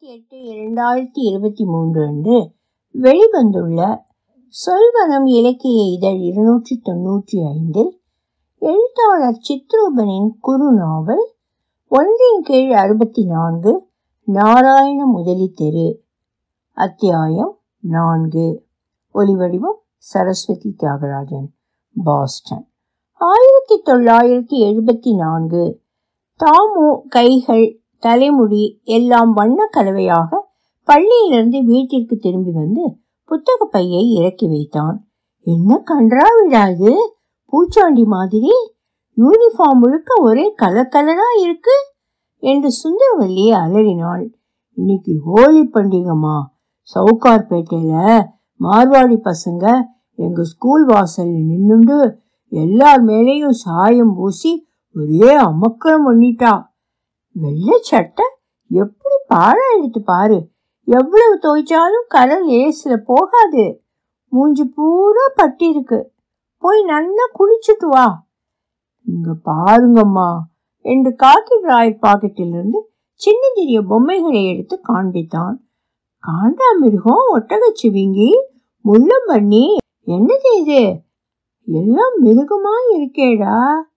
இருபத்தி எட்டு இரண்டாயிரத்தி இருபத்தி மூன்று அன்று வெளிவந்துள்ள சொல்வனம் இலக்கிய இதழ் இருநூற்றி தொன்னூற்றி ஐந்தில் எழுத்தாளர் சித்ரூபனின் குறு நாவல் ஒன்றின் கீழ் அறுபத்தி நான்கு நாராயண முதலி தெரு அத்தியாயம் நான்கு ஒலிவடிவம் சரஸ்வதி தியாகராஜன் பாஸ்டன் ஆயிரத்தி தொள்ளாயிரத்தி எழுபத்தி நான்கு தாமு கைகள் தலைமுடி எல்லாம் வண்ண கலவையாக பள்ளியிலிருந்து வீட்டிற்கு திரும்பி வந்து புத்தக பையை இறக்கி வைத்தான் என்ன கன்றா விடாது பூச்சாண்டி மாதிரி யூனிஃபார்ம் முழுக்க ஒரே கலர் கலரா இருக்கு என்று சுந்தரவல்லி அலறினாள் இன்னைக்கு ஹோலி பண்டிகைமா சவுகார்பேட்டையில மார்வாடி பசங்க எங்க ஸ்கூல் வாசல்ல நின்னுண்டு எல்லார் மேலேயும் சாயம் பூசி ஒரே அமக்கலம் பண்ணிட்டா வெள்ளை சட்டை எப்படி பாழாயிடுத்து பாரு எவ்வளவு துவைச்சாலும் கலர் லேசில் போகாது மூஞ்சி பூரா பட்டி இருக்கு போய் நல்லா குளிச்சுட்டு வா இங்க பாருங்கம்மா என்று காக்கி டிராயர் பாக்கெட்டிலிருந்து சின்னஞ்சிறிய பொம்மைகளை எடுத்து காண்பித்தான் காண்டாமிருகம் ஒட்டகச்சிவிங்கி முள்ளம்பண்ணி என்னது இது எல்லாம் மிருகமா இருக்கேடா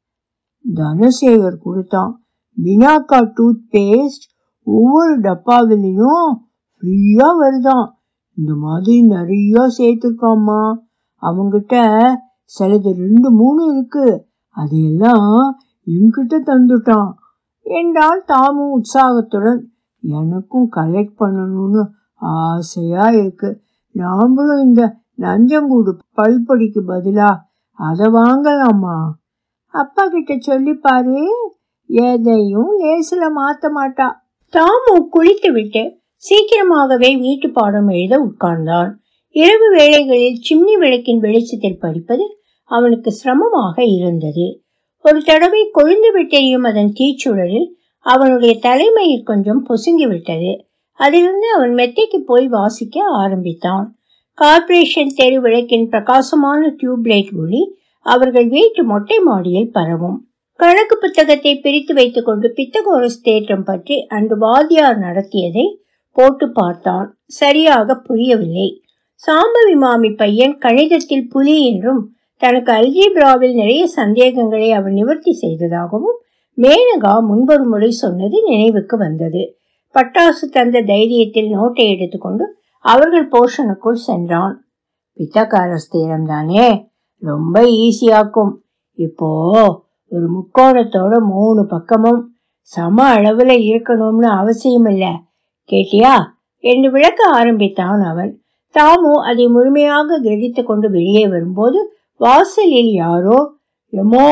தனசேகர் கொடுத்தான் பினாக்கா டூத் பேஸ்ட் ஒவ்வொரு டப்பாவிலையும் ஃப்ரீயா வருதாம் இந்த மாதிரி நிறைய சேர்த்துருக்காம்மா அவங்கிட்ட சிலது ரெண்டு மூணு இருக்கு அதையெல்லாம் என்கிட்ட தந்துட்டான் என்றால் தாமும் உற்சாகத்துடன் எனக்கும் கலெக்ட் பண்ணணும்னு ஆசையா இருக்கு நாமளும் இந்த நஞ்சங்கூடு பல்பொடிக்கு பதிலா அதை வாங்கலாமா அப்பா கிட்ட சொல்லி பாரு எதையும் லேசில மாத்த மாட்டா தாமு குளித்து விட்டு சீக்கிரமாகவே வீட்டு பாடம் எழுத உட்கார்ந்தான் இரவு வேளைகளில் சிம்னி விளக்கின் வெளிச்சத்தில் படிப்பது அவனுக்கு சிரமமாக இருந்தது ஒரு தடவை கொழுந்து விட்டெறியும் அதன் தீச்சுழலில் அவனுடைய தலைமையில் கொஞ்சம் பொசுங்கி விட்டது அதிலிருந்து அவன் மெத்தைக்கு போய் வாசிக்க ஆரம்பித்தான் கார்ப்பரேஷன் தெரு விளக்கின் பிரகாசமான டியூப்லைட் ஒளி அவர்கள் வீட்டு மொட்டை மாடியில் பரவும் கணக்கு புத்தகத்தை பிரித்து வைத்துக் கொண்டு பித்தகோரஸ் தேற்றம் பற்றி அன்று வாத்தியார் நடத்தியதை போட்டு பார்த்தான் சரியாக புரியவில்லை சாம்பவி மாமி பையன் கணிதத்தில் புலி என்றும் தனக்கு அல்ஜீப்ராவில் நிறைய சந்தேகங்களை அவன் நிவர்த்தி செய்ததாகவும் மேனகா முன்பொரு முறை சொன்னது நினைவுக்கு வந்தது பட்டாசு தந்த தைரியத்தில் நோட்டை எடுத்துக்கொண்டு அவர்கள் போர்ஷனுக்குள் சென்றான் பித்தகாரஸ் தீரம் தானே ரொம்ப ஈஸியாக்கும் இப்போ ஒரு முக்கோணத்தோட மூணு பக்கமும் சம அளவுல இருக்கணும்னு அவசியம் இல்ல கேட்டியா என்று விளக்க ஆரம்பித்தான் அவன் தாமு அதை முழுமையாக கிரகித்து கொண்டு வெளியே வரும்போது வாசலில் யாரோ எமோ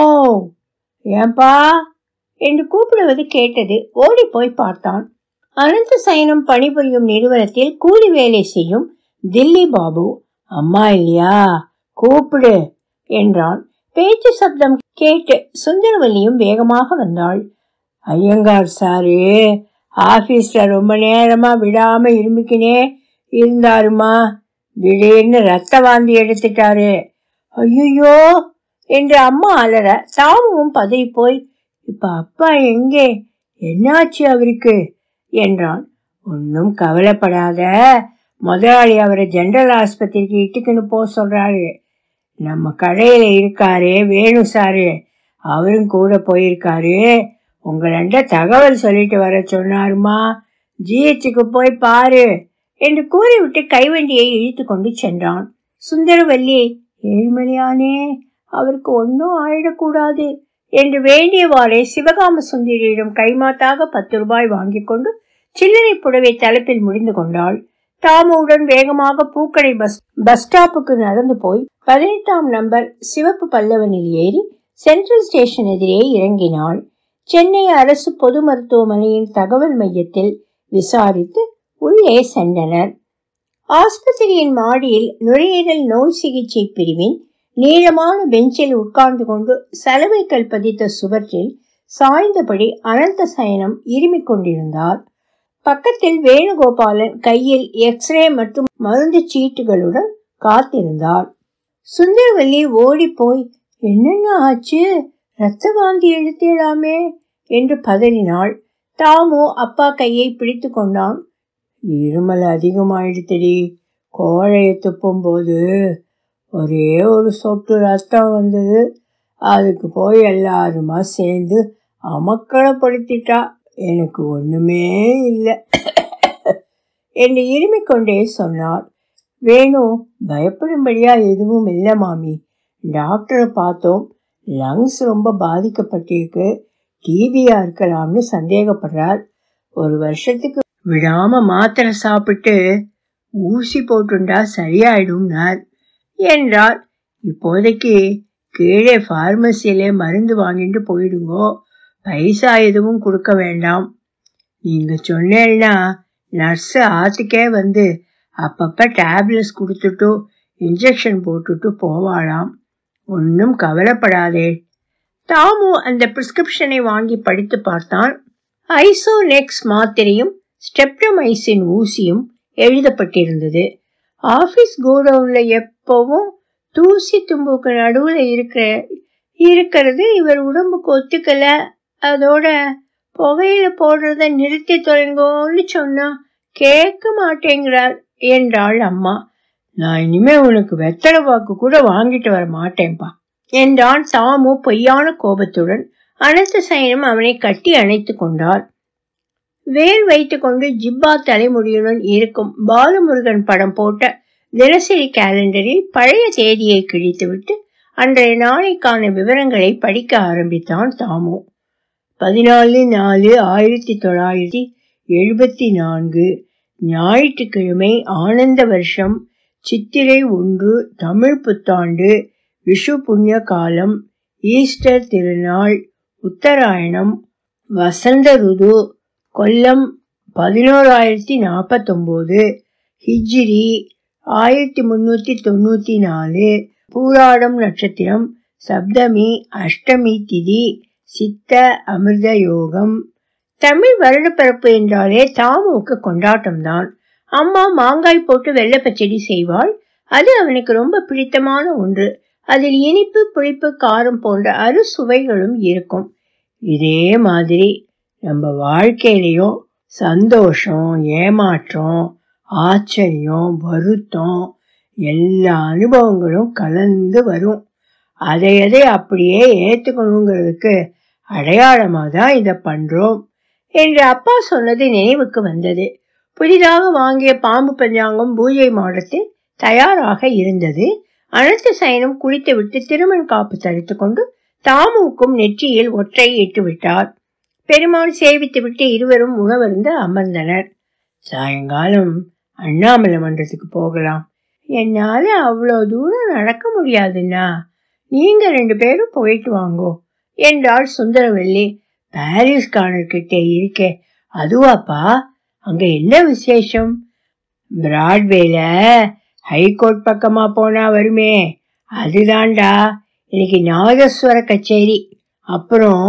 ஏன்பா என்று கூப்பிடுவது கேட்டது ஓடி போய் பார்த்தான் அனந்த சயனம் பணிபுரியும் நிறுவனத்தில் கூலி வேலை செய்யும் தில்லி பாபு அம்மா இல்லையா கூப்பிடு என்றான் பேச்சு சப்தம் கேட்டு சுந்தரவல்லியும் வேகமாக வந்தாள் ஐயங்கார் சாரு ஆபீஸ்ல ரொம்ப நேரமா விடாம இருமிக்கினே இருந்தாருமா திடீர்னு ரத்த வாந்தி எடுத்துட்டாரு ஐயோ என்று அம்மா அலற தாமும் பதறி போய் இப்ப அப்பா எங்கே என்னாச்சு அவருக்கு என்றான் ஒன்னும் கவலைப்படாத முதலாளி அவரை ஜெனரல் ஆஸ்பத்திரிக்கு இட்டுக்குன்னு போக சொல்றாரு நம்ம கடையில இருக்காரு வேணு சாரு அவரும் கூட போயிருக்காரு உங்களண்ட தகவல் சொல்லிட்டு வர சொன்னாருமா ஜிஹெச்சுக்கு போய் பாரு என்று கூறிவிட்டு கைவண்டியை இழுத்து கொண்டு சென்றான் சுந்தரவல்லி ஏழ்மலையானே அவருக்கு ஒன்றும் ஆயிடக்கூடாது என்று வேண்டியவாறே சிவகாம சுந்தரியிடம் கைமாத்தாக பத்து ரூபாய் வாங்கி கொண்டு சில்லறை புடவை தலைப்பில் முடிந்து கொண்டாள் தாமுவுடன் வேகமாக பூக்கடை பஸ் பஸ் ஸ்டாப்புக்கு நடந்து போய் பதினெட்டாம் நம்பர் சிவப்பு பல்லவனில் ஏறி சென்ட்ரல் ஸ்டேஷன் எதிரே இறங்கினாள் சென்னை அரசு பொது மருத்துவமனையின் தகவல் மையத்தில் விசாரித்து உள்ளே சென்றனர் ஆஸ்பத்திரியின் மாடியில் நுரையீரல் நோய் சிகிச்சை பிரிவின் நீளமான பெஞ்சில் உட்கார்ந்து கொண்டு சலவைக்கல் பதித்த சுவற்றில் சாய்ந்தபடி அனந்த சயனம் இருமிக் கொண்டிருந்தார் பக்கத்தில் வேணுகோபாலன் கையில் எக்ஸ்ரே மற்றும் மருந்து சீட்டுகளுடன் காத்திருந்தார் சுந்தரவல்லி ஓடி போய் என்னென்ன ஆச்சு ரத்த வாந்தி எடுத்திடாமே என்று பதறினாள் தாமு அப்பா கையை பிடித்து கொண்டான் இருமல் அதிகமாயிடுத்துடி கோழையை துப்பும்போது ஒரே ஒரு சொட்டு ரத்தம் வந்தது அதுக்கு போய் எல்லாருமா சேர்ந்து அமக்களப்படுத்திட்டா எனக்கு ஒண்ணுமே இல்லை என்று இருமிக் கொண்டே சொன்னார் வேணு பயப்படும்படியா எதுவும் இல்லை மாமி டாக்டரை பார்த்தோம் லங்ஸ் ரொம்ப பாதிக்கப்பட்டிருக்கு டிபியா இருக்கலாம்னு சந்தேகப்படுறார் ஒரு வருஷத்துக்கு விடாம மாத்திரை சாப்பிட்டு ஊசி போட்டுண்டா சரியாயிடும்னார் என்றார் இப்போதைக்கு கீழே ஃபார்மசியிலே மருந்து வாங்கிட்டு போயிடுங்கோ பைசா எதுவும் கொடுக்க வேண்டாம் நீங்க சொன்னேன்னா நர்ஸு ஆத்துக்கே வந்து அப்பப்ப டேப்லெட்ஸ் கொடுத்துட்டு இன்ஜெக்ஷன் போட்டுட்டு போவாளாம் ஒன்றும் கவலைப்படாதே தாமு அந்த பிரிஸ்கிரிப்ஷனை வாங்கி படித்து பார்த்தான் ஐசோநெக்ஸ் மாத்திரையும் ஸ்டெப்டமைசின் ஊசியும் எழுதப்பட்டிருந்தது ஆஃபீஸ் கோடவுன்ல எப்பவும் தூசி தும்புக்கு நடுவில் இருக்கிற இருக்கிறது இவர் உடம்புக்கு ஒத்துக்கல அதோட புகையில போடுறத நிறுத்தி தொலைங்கோன்னு சொன்னா கேட்க மாட்டேங்கிறார் என்றாள் அம்மா நான் இனிமே உனக்கு வெத்தலை வாக்கு கூட வாங்கிட்டு வர மாட்டேன்பா என்றான் தாமு பொய்யான கோபத்துடன் அனந்த சயனம் அவனை கட்டி அணைத்து கொண்டார் வேல் வைத்துக்கொண்டு ஜிப்பா தலைமுடியுடன் இருக்கும் பாலமுருகன் படம் போட்ட தினசரி கேலண்டரில் பழைய தேதியை கிழித்துவிட்டு அன்றைய நாளைக்கான விவரங்களை படிக்க ஆரம்பித்தான் தாமு பதினாலு நாலு ஆயிரத்தி தொள்ளாயிரத்தி எழுபத்தி நான்கு ஞாயிற்றுக்கிழமை ஆனந்த வருஷம் சித்திரை ஒன்று தமிழ் புத்தாண்டு விஷு புண்ணிய காலம் ஈஸ்டர் திருநாள் உத்தராயணம் வசந்த ருது கொல்லம் பதினோராயிரத்தி நாற்பத்தொம்போது ஹிஜ்ரி ஆயிரத்தி முன்னூற்றி தொண்ணூற்றி நாலு பூராடம் நட்சத்திரம் சப்தமி அஷ்டமி திதி சித்த அமிர்த யோகம் தமிழ் வருடப்பிறப்பு என்றாலே தாமுவுக்கு கொண்டாட்டம்தான் அம்மா மாங்காய் போட்டு வெள்ளை பச்சடி செய்வாள் அது அவனுக்கு ரொம்ப பிடித்தமான ஒன்று அதில் இனிப்பு புளிப்பு காரம் போன்ற அறுசுவைகளும் இருக்கும் இதே மாதிரி நம்ம வாழ்க்கையிலையும் சந்தோஷம் ஏமாற்றம் ஆச்சரியம் வருத்தம் எல்லா அனுபவங்களும் கலந்து வரும் அதை எதை அப்படியே ஏற்றுக்கணுங்கிறதுக்கு அடையாளமாக தான் இதை பண்ணுறோம் என்று அப்பா சொன்னது நினைவுக்கு வந்தது புதிதாக வாங்கிய பாம்பு பஞ்சாங்கம் பூஜை மாடத்தில் தயாராக இருந்தது அனந்த சயனம் குளித்துவிட்டு திருமண் காப்பு தரித்து கொண்டு தாமுவுக்கும் நெற்றியில் ஒற்றை இட்டு விட்டார் பெருமாள் சேவித்துவிட்டு இருவரும் உணவருந்து அமர்ந்தனர் சாயங்காலம் அண்ணாமலை மன்றத்துக்கு போகலாம் என்னால அவ்வளோ தூரம் நடக்க முடியாதுன்னா நீங்க ரெண்டு பேரும் போயிட்டு வாங்கோ என்றாள் சுந்தரவல்லி பாரிஸ் கிட்டே இருக்கே அதுவாப்பா அங்க என்ன விசேஷம் பிராட்வேல ஹைகோர்ட் பக்கமா போனா வருமே அதுதான்டா இன்னைக்கு நாதஸ்வர கச்சேரி அப்புறம்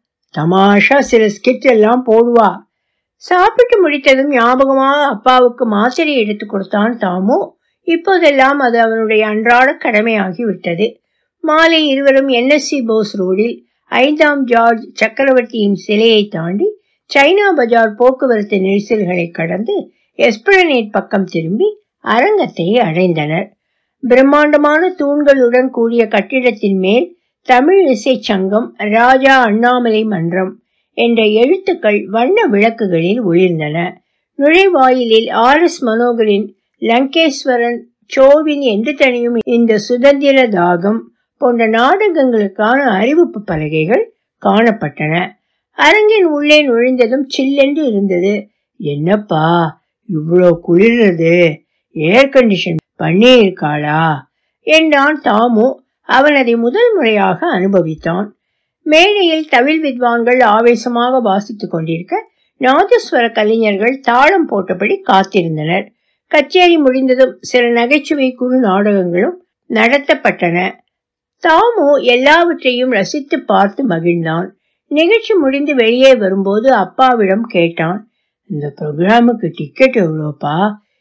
தமாஷா சில ஸ்கிட் எல்லாம் போடுவா சாப்பிட்டு முடித்ததும் ஞாபகமா அப்பாவுக்கு மாத்திரை எடுத்து கொடுத்தான் தாமு இப்போதெல்லாம் அது அவனுடைய அன்றாட கடமையாகி விட்டது மாலை இருவரும் என்எஸ்சி போஸ் ரோடில் ஐந்தாம் ஜார்ஜ் சக்கரவர்த்தியின் சிலையை தாண்டி சைனா பஜார் போக்குவரத்து நெரிசல்களை கடந்து எஸ்பிரனேட் பக்கம் திரும்பி அரங்கத்தை அடைந்தனர் பிரம்மாண்டமான தூண்களுடன் கூடிய கட்டிடத்தின் மேல் தமிழ் இசை சங்கம் ராஜா அண்ணாமலை மன்றம் என்ற எழுத்துக்கள் வண்ண விளக்குகளில் ஒளிர்ந்தன நுழைவாயிலில் ஆர் எஸ் மனோகரின் லங்கேஸ்வரன் சோவின் என்று தனியும் இந்த சுதந்திர தாகம் போன்ற நாடகங்களுக்கான அறிவிப்பு பலகைகள் காணப்பட்டன அரங்கின் உள்ளே நுழைந்ததும் சில்லென்று இருந்தது என்னப்பா இவ்வளோ குளிர்றது ஏர் கண்டிஷன் பண்ணியிருக்காளா என்றான் தாமு அவன் அதை முதல் முறையாக அனுபவித்தான் மேடையில் தவில் வித்வான்கள் ஆவேசமாக வாசித்துக் கொண்டிருக்க நாதஸ்வர கலைஞர்கள் தாளம் போட்டபடி காத்திருந்தனர் கச்சேரி முடிந்ததும் சில நகைச்சுவை குறு நாடகங்களும் நடத்தப்பட்டன தாமு எல்லாவற்றையும் ரசித்து பார்த்து மகிழ்ந்தான் நிகழ்ச்சி முடிந்து வெளியே வரும்போது அப்பாவிடம் கேட்டான் இந்த ப்ரோக்ராமுக்கு டிக்கெட் எவ்வளோப்பா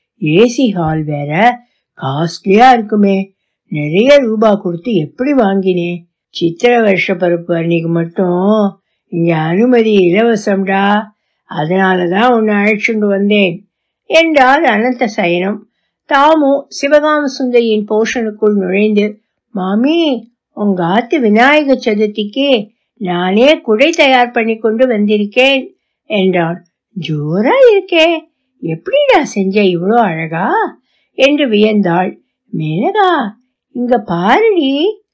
ஏசி ஹால் வேற காஸ்ட்லியா இருக்குமே நிறைய ரூபா கொடுத்து எப்படி வாங்கினேன் சித்திர வருஷ பருப்பு அன்னைக்கு மட்டும் இங்க அனுமதி இலவசம்டா அதனாலதான் உன்னை அழைச்சிட்டு வந்தேன் என்றார் அனந்த சயனம் தாமு சிவகாம சுந்தரியின் போஷனுக்குள் நுழைந்து மாமி உங்க ஆத்து விநாயக சதுர்த்திக்கு நானே குடை தயார் பண்ணி கொண்டு வந்திருக்கேன் என்றான் ஜோரா இருக்கே எப்படிடா செஞ்ச இவ்வளோ அழகா என்று வியந்தாள் மேனகா இங்க பாருடி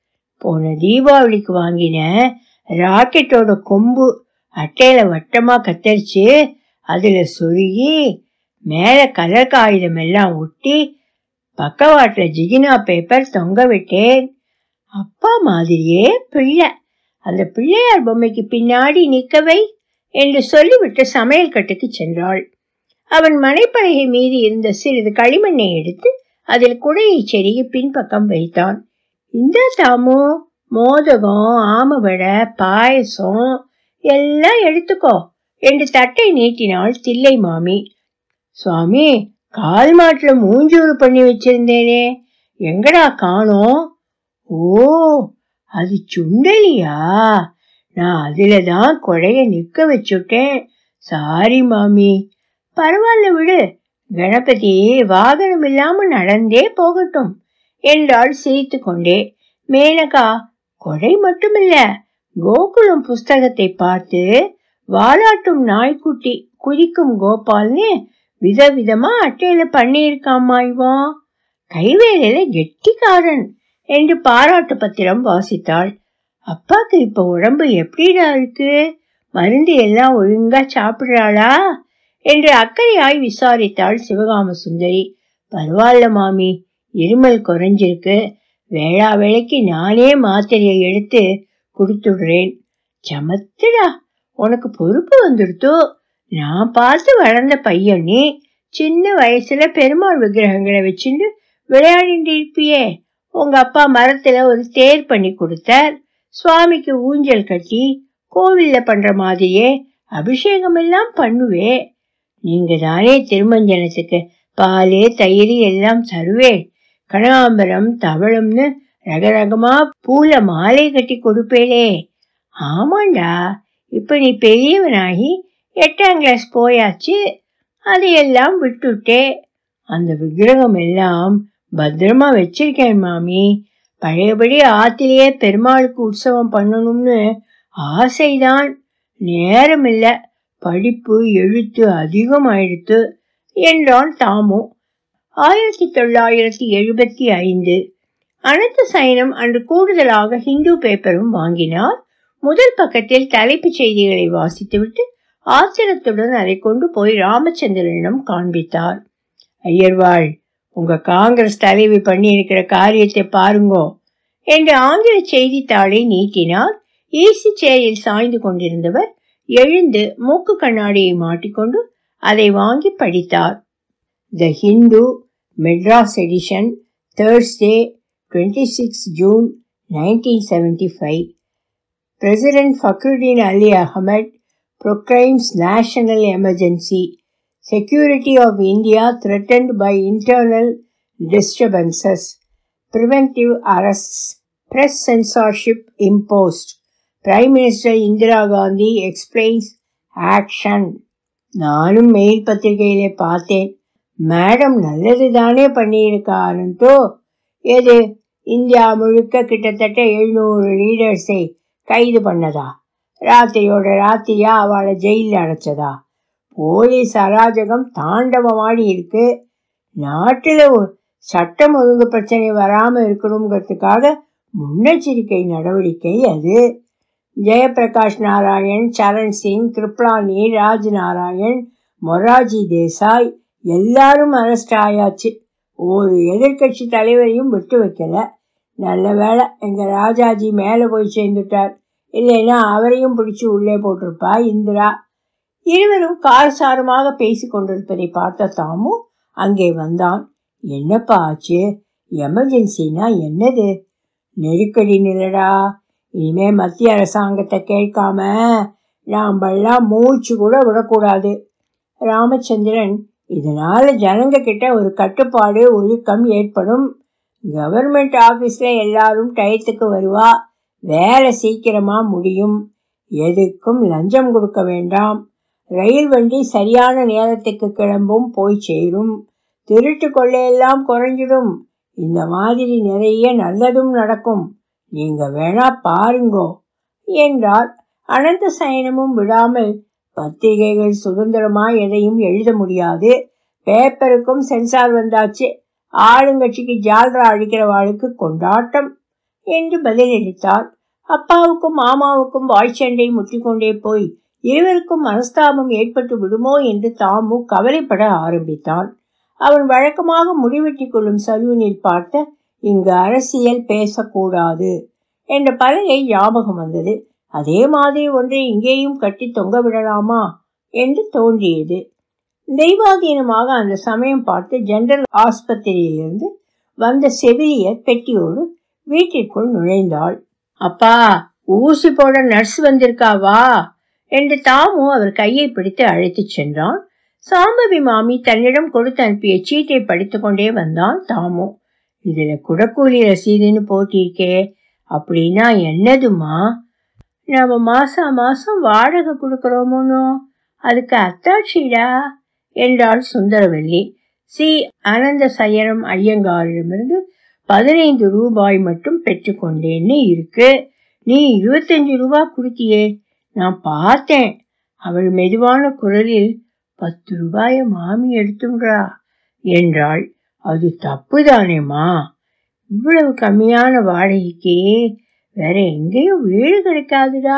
போன தீபாவளிக்கு வாங்கின ராக்கெட்டோட கொம்பு அட்டையில வட்டமா கத்தரிச்சு அதுல சொருகி மேல கலர் காகிதம் எல்லாம் ஒட்டி பக்கவாட்டுல ஜிகினா பேப்பர் தொங்க விட்டேன் அப்பா மாதிரியே பிள்ளை அந்த பிள்ளையார் பொம்மைக்கு பின்னாடி நிக்கவை என்று சொல்லிவிட்டு சமையல் கட்டுக்கு சென்றாள் அவன் மனைப்பலகை மீது இருந்த சிறிது களிமண்ணை எடுத்து அதில் குடையை செருகி பின்பக்கம் வைத்தான் இந்த தாமு மோதகம் ஆமவடை பாயசம் எல்லாம் எடுத்துக்கோ என்று தட்டை நீட்டினாள் தில்லை மாமி சுவாமி கால் மாட்டுல மூஞ்சூறு பண்ணி வச்சிருந்தேனே எங்கடா காணோம் ஓ அது சுண்டலியா நான் அதுல தான் கொடைய நிக்க வச்சுட்டேன் சாரி மாமி பரவாயில்ல விடு கணபதி வாகனம் இல்லாம நடந்தே போகட்டும் என்றாள் சிரித்து கொண்டே மேனகா கொடை மட்டுமில்ல கோகுலம் புஸ்தகத்தை பார்த்து வாலாட்டும் நாய்க்குட்டி குதிக்கும் கோபால்னு விதவிதமா அட்டையில பண்ணியிருக்காமா இவன் கைவேலையில கெட்டிக்காரன் என்று பாராட்டு பத்திரம் வாசித்தாள் அப்பாக்கு இப்ப உடம்பு எப்படிடா இருக்கு மருந்து எல்லாம் ஒழுங்கா சாப்பிடுறாளா என்று அக்கறையாய் விசாரித்தாள் சிவகாம சுந்தரி பரவாயில்ல மாமி இருமல் குறைஞ்சிருக்கு வேளா வேளைக்கு நானே மாத்திரையை எடுத்து கொடுத்துடுறேன் சமத்துடா உனக்கு பொறுப்பு வந்துடுத்தோ நான் பார்த்து வளர்ந்த பையன் நீ சின்ன வயசுல பெருமாள் விக்கிரகங்களை வச்சுட்டு விளையாடிட்டு இருப்பியே உங்க அப்பா மரத்துல ஒரு தேர் பண்ணி கொடுத்தார் சுவாமிக்கு ஊஞ்சல் கட்டி கோவில்ல பண்ற மாதிரியே அபிஷேகம் எல்லாம் பண்ணுவே நீங்க தானே திருமஞ்சனத்துக்கு பால் தயிர் எல்லாம் தருவேன் கனகாம்பரம் தவளம்னு ரகரகமா பூல மாலை கட்டி கொடுப்பேளே ஆமாண்டா இப்ப நீ பெரியவனாகி எட்டாம் கிளாஸ் போயாச்சு அதையெல்லாம் விட்டுட்டே அந்த விக்கிரகம் எல்லாம் பத்திரமா வச்சிருக்கேன் மாமி பழையபடி ஆத்திலேயே பெருமாளுக்கு உற்சவம் பண்ணணும்னு ஆசைதான் நேரம் இல்ல படிப்பு எழுத்து அதிகமாயிடுத்து என்றான் தாமு ஆயிரத்தி தொள்ளாயிரத்தி எழுபத்தி ஐந்து அனந்த சயனம் அன்று கூடுதலாக ஹிந்து பேப்பரும் வாங்கினார் முதல் பக்கத்தில் தலைப்புச் செய்திகளை வாசித்துவிட்டு ஆத்திரத்துடன் அதை கொண்டு போய் ராமச்சந்திரனிடம் காண்பித்தார் ஐயர்வாள் உங்க காங்கிரஸ் தலைவி பண்ணி இருக்கிற காரியத்தை பாருங்கோ என்று ஆங்கில செய்தித்தாளை நீட்டினார் ஈசி சேரில் சாய்ந்து கொண்டிருந்தவர் எழுந்து மூக்கு கண்ணாடியை மாட்டிக்கொண்டு அதை வாங்கி படித்தார் the Hindu Madras edition Thursday twenty six June nineteen seventy five president Fakhruddin Ali Ahmed proclaims national emergency. Security of India threatened by internal disturbances. Preventive arrests. Press censorship imposed. Prime Minister Indira Gandhi explains action. நானும் mail பத்திரிகையிலே பார்த்தேன் madam நல்லது தானே பண்ணியிருக்காருன்ட்டோ எது India முழுக்க கிட்டத்தட்ட எழுநூறு லீடர்ஸை கைது பண்ணதா ராத்திரியோட ராத்திரியா அவளை ஜெயிலில் அடைச்சதா போலீஸ் அராஜகம் தாண்டவமாடி இருக்கு நாட்டில் சட்டம் ஒழுங்கு பிரச்சனை வராமல் இருக்கணுங்கிறதுக்காக முன்னெச்சரிக்கை நடவடிக்கை அது ஜெயபிரகாஷ் நாராயண் சரண் சிங் கிருப்லானி ராஜ் நாராயண் மொராஜி தேசாய் எல்லாரும் அரெஸ்ட் ஆயாச்சு ஒரு எதிர்கட்சி தலைவரையும் விட்டு வைக்கல நல்ல வேலை எங்க ராஜாஜி மேலே போய் சேர்ந்துட்டார் இல்லைன்னா அவரையும் பிடிச்சு உள்ளே போட்டிருப்பா இந்திரா இருவரும் காரசாரமாக பேசி கொண்டிருப்பதை பார்த்த தாமு அங்கே வந்தான் என்னப்பா ஆச்சு எமர்ஜென்சினா என்னது நெருக்கடி நிலடா இனிமே மத்திய அரசாங்கத்தை கேட்காம நாம்பெல்லாம் மூச்சு கூட விடக்கூடாது ராமச்சந்திரன் இதனால ஜனங்க கிட்ட ஒரு கட்டுப்பாடு ஒழுக்கம் ஏற்படும் கவர்மெண்ட் ஆபீஸ்ல எல்லாரும் டயத்துக்கு வருவா வேலை சீக்கிரமா முடியும் எதுக்கும் லஞ்சம் கொடுக்க வேண்டாம் ரயில் வண்டி சரியான நேரத்துக்கு கிளம்பும் போய் சேரும் திருட்டு கொள்ளையெல்லாம் குறைஞ்சிடும் இந்த மாதிரி நிறைய நல்லதும் நடக்கும் நீங்க வேணா பாருங்கோ என்றார் அனந்த சயனமும் விடாமல் பத்திரிகைகள் சுதந்திரமா எதையும் எழுத முடியாது பேப்பருக்கும் சென்சார் வந்தாச்சு ஆளுங்கட்சிக்கு ஜால்ரா அடிக்கிறவாளுக்கு கொண்டாட்டம் என்று பதிலளித்தார் அப்பாவுக்கும் மாமாவுக்கும் வாய்ச்சண்டை முற்றிக்கொண்டே போய் இருவருக்கும் மனஸ்தாபம் ஏற்பட்டு விடுமோ என்று தாமு கவலைப்பட ஆரம்பித்தான் அவன் வழக்கமாக முடிவெட்டி கொள்ளும் சலூனில் பார்த்த இங்கு அரசியல் பேசக்கூடாது என்ற பலகை ஞாபகம் வந்தது அதே மாதிரி ஒன்றை இங்கேயும் கட்டி தொங்க விடலாமா என்று தோன்றியது தெய்வாதீனமாக அந்த சமயம் பார்த்து ஜெனரல் ஆஸ்பத்திரியிலிருந்து வந்த செவிலியர் பெட்டியோடு வீட்டிற்குள் நுழைந்தாள் அப்பா ஊசி போட நர்ஸ் வந்திருக்காவா என்று தாமு அவர் கையை பிடித்து அழைத்துச் சென்றான் சாம்பவி மாமி தன்னிடம் கொடுத்து அனுப்பிய சீட்டை படித்துக் கொண்டே வந்தான் தாமு இதுல குடக்கூலி ரசீதுன்னு போட்டிருக்கே அப்படின்னா என்னதுமா நாம மாசம் மாசம் வாடகை கொடுக்கறோமோனோ அதுக்கு அத்தாட்சிடா என்றாள் சுந்தரவல்லி சி அனந்த சயனம் ஐயங்காரிடமிருந்து பதினைந்து ரூபாய் மட்டும் பெற்றுக்கொண்டேன்னு இருக்கு நீ இருபத்தஞ்சு ரூபாய் கொடுத்தியே நான் பார்த்தேன் அவள் மெதுவான குரலில் பத்து ரூபாய மாமி எடுத்துன்றா என்றாள் அது தப்புதானேம்மா இவ்வளவு கம்மியான வாடகைக்கு வேற எங்கேயும் வீடு கிடைக்காதுடா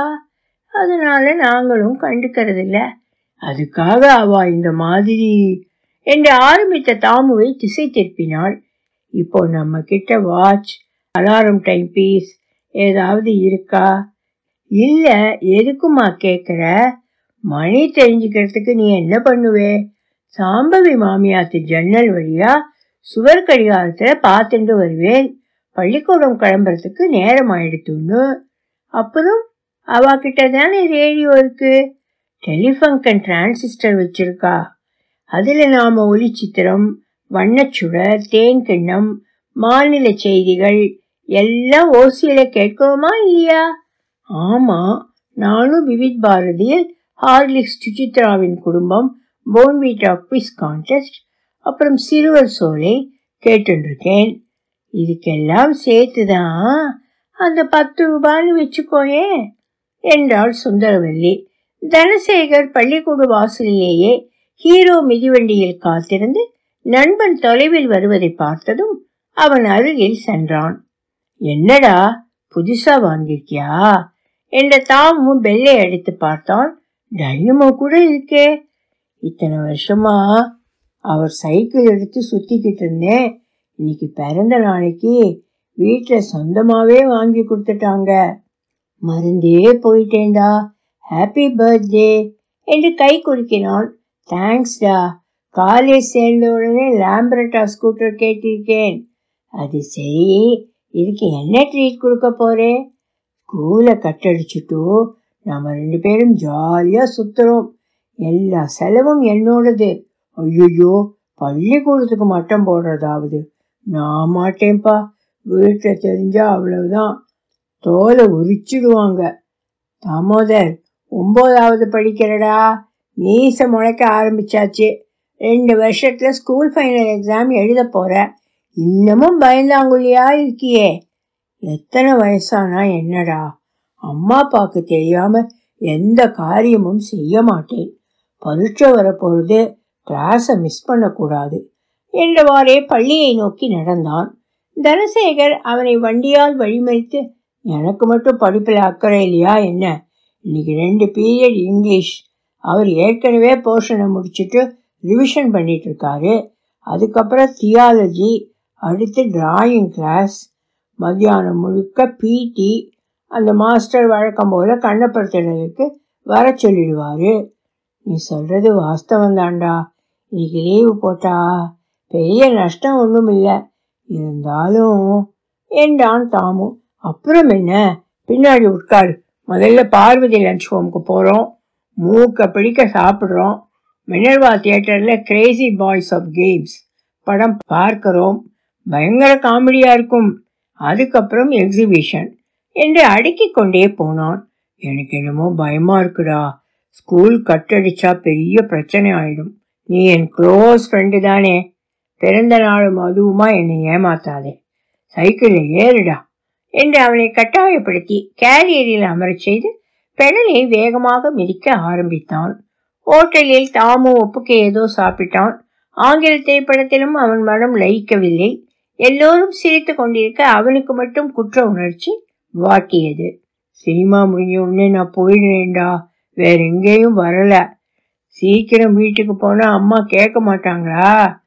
அதனால நாங்களும் கண்டுக்கறதில்ல அதுக்காக அவ இந்த மாதிரி என்று ஆரம்பித்த தாமுவை திசை திருப்பினாள் இப்போ நம்ம கிட்ட வாட்ச் அலாரம் டைம் பீஸ் ஏதாவது இருக்கா இல்ல எதுக்குமா கேக்குற மணி தெரிஞ்சுக்கிறதுக்கு நீ என்ன பண்ணுவே சாம்பவி மாமியாத்து ஜன்னல் வழியா சுவர் கடிகாரத்துல பார்த்துட்டு வருவேன் பள்ளிக்கூடம் கிளம்புறதுக்கு நேரம் ஆயிடுத்துன்னு அப்புறம் அவ கிட்ட தானே ரேடியோ இருக்கு டெலிஃபங்கன் டிரான்சிஸ்டர் வச்சிருக்கா அதுல நாம ஒளிச்சித்திரம் வண்ணச்சுடர் தேன் கிண்ணம் மாநில செய்திகள் எல்லாம் ஓசியில கேட்கிறோமா இல்லையா ஆமா நானும் விவித் பாரதியில் ஹார்லிக்ஸ் சுசித்ராவின் குடும்பம் போன்வீட்டா குவிஸ் கான்டெஸ்ட் அப்புறம் சிறுவர் சோலை கேட்டுருக்கேன் இதுக்கெல்லாம் சேர்த்துதான் அந்த பத்து ரூபான்னு வச்சுக்கோயே என்றாள் சுந்தரவல்லி தனசேகர் பள்ளிக்கூட வாசலிலேயே ஹீரோ மிதிவண்டியில் காத்திருந்து நண்பன் தொலைவில் வருவதை பார்த்ததும் அவன் அருகில் சென்றான் என்னடா புதுசா வாங்கிருக்கியா என்ற தாமும் பெல்லை அடித்து பார்த்தான் டைனமோ கூட இருக்கே இத்தனை வருஷமா அவர் சைக்கிள் எடுத்து சுத்திக்கிட்டு இருந்தேன் இன்னைக்கு பிறந்த நாளைக்கு வீட்டுல சொந்தமாவே வாங்கி கொடுத்துட்டாங்க மறந்தே போயிட்டேன்டா ஹாப்பி பர்த்டே என்று கை குலுக்கினான் தேங்க்ஸ்டா காலேஜ் சேர்ந்த உடனே லேம்பரட்டா ஸ்கூட்டர் கேட்டிருக்கேன் அது சரி இதுக்கு என்ன ட்ரீட் கொடுக்க போறேன் ஸ்கூலை கட்டடிச்சுட்டு நாம ரெண்டு பேரும் ஜாலியா சுத்துறோம் எல்லா செலவும் என்னோடது ஐயோ பள்ளிக்கூடத்துக்கு மட்டம் போடுறதாவது நான் மாட்டேன்ப்பா வீட்டில் தெரிஞ்சா அவ்வளவுதான் தோலை உரிச்சிடுவாங்க தாமோதர் ஒன்பதாவது படிக்கிறடா மீச முளைக்க ஆரம்பிச்சாச்சு ரெண்டு வருஷத்துல ஸ்கூல் ஃபைனல் எக்ஸாம் எழுத போற இன்னமும் பயந்தாங்குழியா இருக்கியே எத்தனை வயசானா என்னடா அம்மா அப்பாவுக்கு தெரியாம எந்த காரியமும் செய்ய மாட்டேன் பரீட்சை வரப்போறது கிளாஸை மிஸ் பண்ணக்கூடாது என்றவாறே பள்ளியை நோக்கி நடந்தான் தனசேகர் அவனை வண்டியால் வழிமறித்து எனக்கு மட்டும் படிப்பில் அக்கறை இல்லையா என்ன இன்னைக்கு ரெண்டு பீரியட் இங்கிலீஷ் அவர் ஏற்கனவே போர்ஷனை முடிச்சுட்டு ரிவிஷன் பண்ணிட்டு இருக்காரு அதுக்கப்புறம் தியாலஜி அடுத்து டிராயிங் கிளாஸ் மத்தியானம் முழுக்க பிடி அந்த மாஸ்டர் வழக்கம் போல கண்ணப்படுத்தலுக்கு வர சொல்லிடுவாரு நீ சொல்றது வாஸ்தவம் தான்டா இன்னைக்கு லீவு போட்டா பெரிய நஷ்டம் ஒன்றும் இல்லை இருந்தாலும் என்றான் தாமு அப்புறம் என்ன பின்னாடி உட்காரு முதல்ல பார்வதி லஞ்ச் ஹோம்க்கு போகிறோம் மூக்க பிடிக்க சாப்பிட்றோம் மினர்வா தியேட்டரில் கிரேசி பாய்ஸ் ஆஃப் கேம்ஸ் படம் பார்க்கிறோம் பயங்கர காமெடியாக இருக்கும் அதுக்கப்புறம் எக்ஸிபிஷன் என்று அடுக்கிக் கொண்டே போனான் எனக்கு என்னமோ பயமா இருக்குடா ஸ்கூல் கட்டடிச்சா பெரிய பிரச்சனை ஆயிடும் நீ என் க்ளோஸ் ஃப்ரெண்டு தானே பிறந்த நாளும் அதுவுமா என்னை ஏமாத்தாதே சைக்கிளில் ஏறுடா என்று அவனை கட்டாயப்படுத்தி கேரியரில் அமரச் செய்து பெடலை வேகமாக மிதிக்க ஆரம்பித்தான் ஹோட்டலில் தாமு ஒப்புக்கு ஏதோ சாப்பிட்டான் ஆங்கில திரைப்படத்திலும் அவன் மனம் லயிக்கவில்லை எல்லோரும் சிரித்து கொண்டிருக்க அவனுக்கு மட்டும் குற்ற உணர்ச்சி வாட்டியது சினிமா முடிஞ்ச உடனே நான் போயிடுறேன்டா வேற எங்கேயும் வரல சீக்கிரம் வீட்டுக்கு போனா அம்மா கேட்க மாட்டாங்களா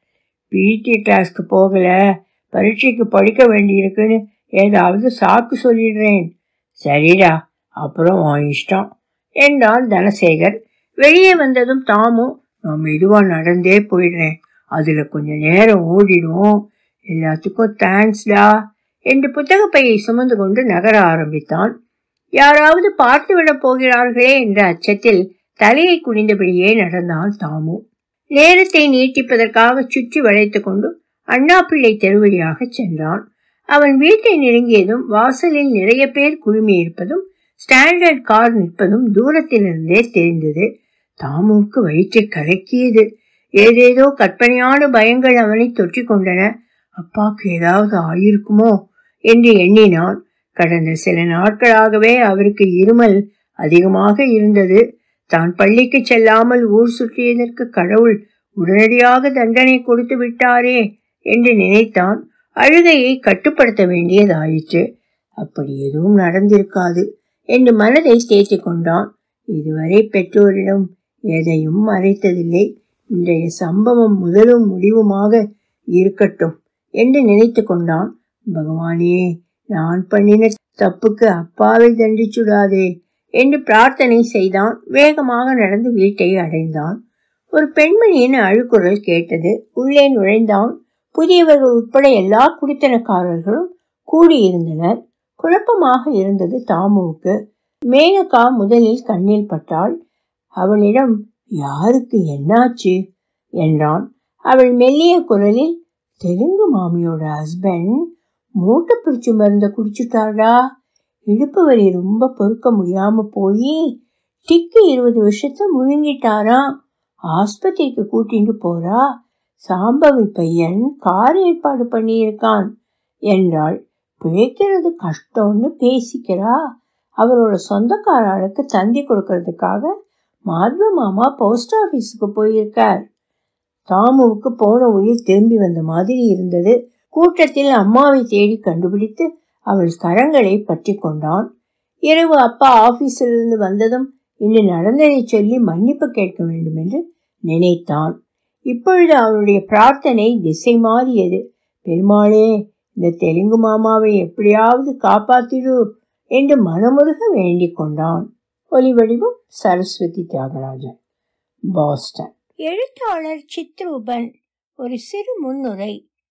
பிடி கிளாஸ்க்கு போகல பரீட்சைக்கு படிக்க வேண்டியிருக்குன்னு ஏதாவது சாக்கு சொல்லிடுறேன் சரிடா அப்புறம் உன் இஷ்டம் என்றான் தனசேகர் வெளியே வந்ததும் தாமும் நான் மெதுவா நடந்தே போயிடுறேன் அதுல கொஞ்ச நேரம் ஓடிடும் எல்லாத்துக்கும் தேங்க்ஸ்டா என்று புத்தக பையை சுமந்து கொண்டு நகர ஆரம்பித்தான் யாராவது பார்த்து விடப் போகிறார்களே என்ற அச்சத்தில் தலையை குனிந்தபடியே நடந்தான் தாமு நேரத்தை நீட்டிப்பதற்காக சுற்றி வளைத்துக் கொண்டு அண்ணா பிள்ளை தெருவழியாக சென்றான் அவன் வீட்டை நெருங்கியதும் வாசலில் நிறைய பேர் குழுமியிருப்பதும் ஸ்டாண்டர்ட் கார் நிற்பதும் தூரத்திலிருந்தே தெரிந்தது தாமுவுக்கு வயிற்றை கலக்கியது ஏதேதோ கற்பனையான பயங்கள் அவனை தொற்றிக் கொண்டன அப்பாக்கு ஏதாவது ஆயிருக்குமோ என்று எண்ணினான் கடந்த சில நாட்களாகவே அவருக்கு இருமல் அதிகமாக இருந்தது தான் பள்ளிக்கு செல்லாமல் ஊர் சுற்றியதற்கு கடவுள் உடனடியாக தண்டனை கொடுத்து விட்டாரே என்று நினைத்தான் அழுகையை கட்டுப்படுத்த வேண்டியதாயிற்று அப்படி எதுவும் நடந்திருக்காது என்று மனதை தேற்றிக் கொண்டான் இதுவரை பெற்றோரிடம் எதையும் மறைத்ததில்லை இன்றைய சம்பவம் முதலும் முடிவுமாக இருக்கட்டும் என்று நினைத்து கொண்டான் பகவானே நான் பண்ணின தப்புக்கு அப்பாவை தண்டிச்சுடாதே என்று பிரார்த்தனை செய்தான் வேகமாக நடந்து வீட்டை அடைந்தான் ஒரு பெண்மணியின் அழுக்குரல் கேட்டது உள்ளே நுழைந்தான் புதியவர்கள் உட்பட எல்லா குடித்தனக்காரர்களும் கூடியிருந்தனர் குழப்பமாக இருந்தது தாமுவுக்கு மேனகா முதலில் கண்ணில் பட்டாள் அவளிடம் யாருக்கு என்னாச்சு என்றான் அவள் மெல்லிய குரலில் தெலுங்கு மாமியோட ஹஸ்பண்ட் மூட்டை பிடிச்சு மருந்த குடிச்சுட்டாரா இடுப்பு வலி ரொம்ப பொறுக்க முடியாம போய் டிக்கு இருபது வருஷத்தை முழுங்கிட்டாராம் ஆஸ்பத்திரிக்கு கூட்டிட்டு போறா சாம்பவி பையன் கார் ஏற்பாடு பண்ணியிருக்கான் என்றாள் பிழைக்கிறது கஷ்டம்னு பேசிக்கிறா அவரோட சொந்தக்கார ஆளுக்கு தந்தி கொடுக்கறதுக்காக மாத்வ மாமா போஸ்ட் ஆபீஸுக்கு போயிருக்கார் தாமுவுக்கு போன உயிர் திரும்பி வந்த மாதிரி இருந்தது கூட்டத்தில் அம்மாவை தேடி கண்டுபிடித்து அவள் கரங்களை பற்றி கொண்டான் இரவு அப்பா ஆபீஸிலிருந்து வந்ததும் இன்னும் நடந்ததை சொல்லி மன்னிப்பு கேட்க வேண்டும் என்று நினைத்தான் இப்பொழுது அவனுடைய பிரார்த்தனை திசை மாறியது பெருமாளே இந்த தெலுங்கு மாமாவை எப்படியாவது காப்பாத்திடு என்று மனமுருக வேண்டிக் கொண்டான் ஒலிவடிவம் சரஸ்வதி தியாகராஜன் பாஸ்டன் எழுத்தாளர் சித்ரூபன் ஒரு சிறு முன்னுரை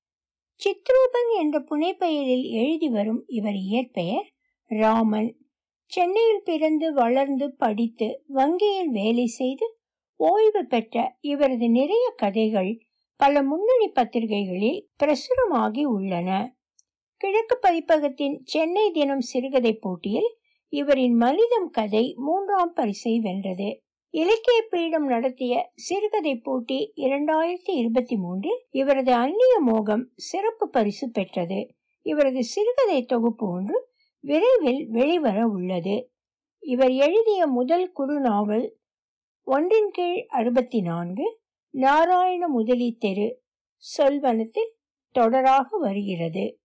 சித்ரூபன் என்ற புனைப்பெயரில் எழுதி வரும் இவர் இயற்பெயர் ராமன் சென்னையில் பிறந்து வளர்ந்து படித்து வங்கியில் வேலை செய்து ஓய்வு பெற்ற இவரது நிறைய கதைகள் பல முன்னணி பத்திரிகைகளில் பிரசுரமாகி உள்ளன கிழக்கு பதிப்பகத்தின் சென்னை தினம் சிறுகதை போட்டியில் இவரின் மனிதம் கதை மூன்றாம் பரிசை வென்றது இலக்கிய பீடம் நடத்திய சிறுகதை போட்டி இரண்டாயிரத்தி இருபத்தி மூன்றில் இவரது அந்நிய மோகம் சிறப்பு பரிசு பெற்றது இவரது சிறுகதை தொகுப்பு ஒன்று விரைவில் வெளிவர உள்ளது இவர் எழுதிய முதல் குறு நாவல் ஒன்றின் கீழ் அறுபத்தி நான்கு நாராயண முதலி தெரு சொல்வனத்தில் தொடராக வருகிறது